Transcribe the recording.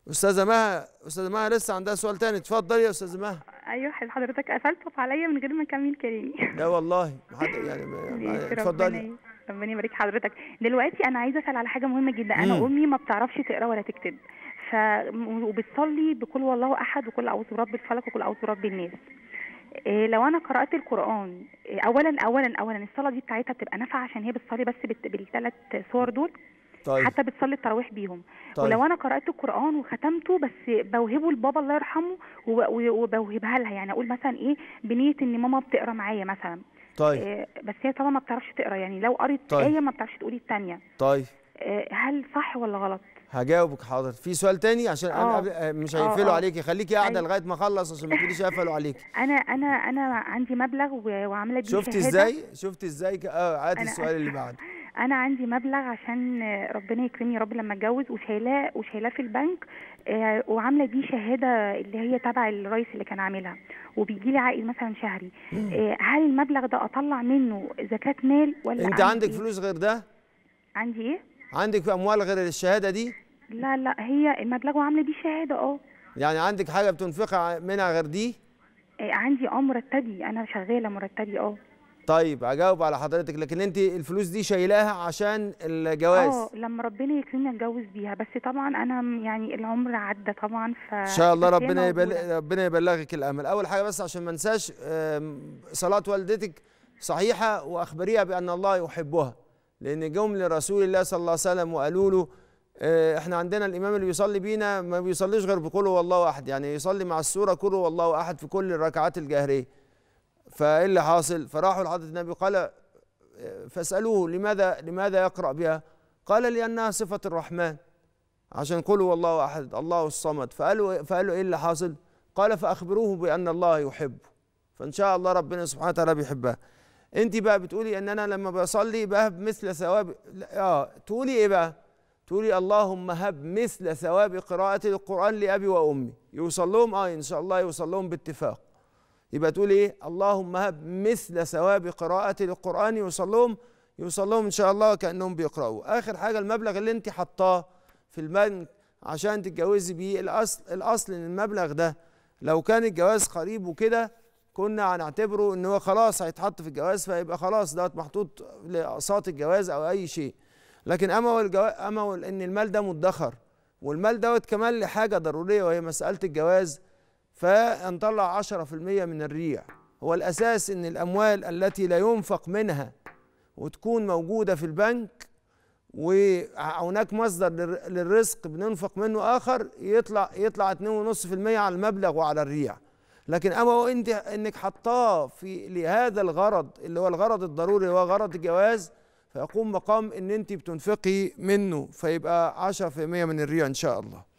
استاذه مها استاذه مها لسه عندها سؤال تاني اتفضلي يا استاذه مها ايوه حضرتك قفلت عليا من غير ما اكمل كلامي لا والله حد يعني ماشي، اتفضلي ربنا ربنا يبارك حضرتك دلوقتي انا عايزه اسال على حاجه مهمه جدا انا مم. امي ما بتعرفش تقرا ولا تكتب ف وبتصلي بكل والله احد وكل اعوذ برب الفلق وكل اعوذ برب الناس إيه لو انا قرات القران إيه اولا اولا اولا الصلاه دي بتاعتها بتبقى نافعه عشان هي بتصلي بس بالت- بالثلاث صور دول طيب حتى بتصلي التراويح بيهم طيب. ولو انا قرات القران وختمته بس بوهبه لبابا الله يرحمه وب- وبوهبها لها يعني اقول مثلا ايه بنيه ان ماما بتقرا معايا مثلا طيب إيه بس هي طبعا ما بتعرفش تقرا يعني لو قرت طيب. ايه ما بتعرفش تقولي الثانيه طيب هل صح ولا غلط هجاوبك حاضر في سؤال تاني عشان انا آه. قبل- آه، مش آه، هيقفلوا آه. عليكي خليكي قاعده أيوة. لغايه ما اخلص عشان ما تقوليش قفلوا عليكي انا انا انا عندي مبلغ و- وعامله بيه شفتي شهادة. ازاي شفتي ازاي ك- اه عادي أنا- السؤال اللي بعده انا عندي مبلغ عشان ربنا يكرمني يا رب لما اتجوز وشايلاه وشايلاه في البنك آه، وعامله بيه شهاده اللي هي تبع الرئيس اللي كان عاملها وبيجي لي عائد مثلا شهري آه، هل المبلغ ده اطلع منه زكاه مال ولا انت أعمل عندك إيه؟ فلوس غير ده عندي ايه عندك اموال غير الشهاده دي لا لا هي المبلغ وعامله بيه شهاده اه يعني عندك حاجه بتنفقها منها غير دي آه، عندي اه مرتبي انا شغاله مرتبي اه طيب هجاوب على حضرتك لكن انت الفلوس دي شايلاها عشان الجواز اه لما ربنا يكرمني اتجوز بيها بس طبعا انا م- يعني العمر عدى طبعا ف ان شاء الله بس هي ربنا يبل... موجودة. ربنا يبلغك الامل اول حاجه بس عشان ما انساش آم، صلاه والدتك صحيحه واخبريها بان الله يحبها لان جم لرسول الله صلى الله عليه وسلم وقالوا له آه، احنا عندنا الامام اللي بيصلي بينا ما بيصليش غير بقول هو الله احد يعني يصلي مع السوره قل هو الله احد في كل الركعات الجهريه فايه اللي حاصل فراحوا لحضره النبي قال آه، فاسالوه لماذا لماذا يقرا بها قال لانها صفه الرحمن عشان قولوا والله احد الله الصمد فقالوا فقالوا ايه اللي حاصل؟ قال فاخبروه بان الله يحبه فان شاء الله ربنا سبحانه وتعالى بيحبها انت بقى بتقولي ان انا لما بصلي بهب مثل ثواب لا، اه تقولي ايه بقى؟ تقولي اللهم هب مثل ثواب قراءة القرآن لأبي وأمي يوصل لهم اه إن شاء الله يوصل لهم باتفاق يبقى تقولي ايه اللهم هب مثل ثواب قراءة القرآن يوصل لهم يوصل لهم إن شاء الله كأنهم بيقرأوا آخر حاجة المبلغ اللي أنت حطاه في البنك عشان تتجوزي بيه الأصل الأصل إن المبلغ ده لو كان الجواز قريب وكده كنا هنعتبره ان هو خلاص هيتحط في الجواز فيبقى خلاص دوت محطوط لاقساط الجواز او اي شيء لكن اما والجواز اما وال- ان المال ده مدخر والمال دوت كمان لحاجه ضروريه وهي مساله الجواز فنطلع 10% من الريع هو الاساس ان الاموال التي لا ينفق منها وتكون موجوده في البنك وهناك مصدر للر- للرزق بننفق منه اخر يطلع يطلع 2.5% على المبلغ وعلى الريع لكن اما هو انت انك حطاه في لهذا الغرض اللي هو الغرض الضروري اللي هو غرض الجواز فيقوم مقام ان انت بتنفقي منه فيبقى 10% من الريع ان شاء الله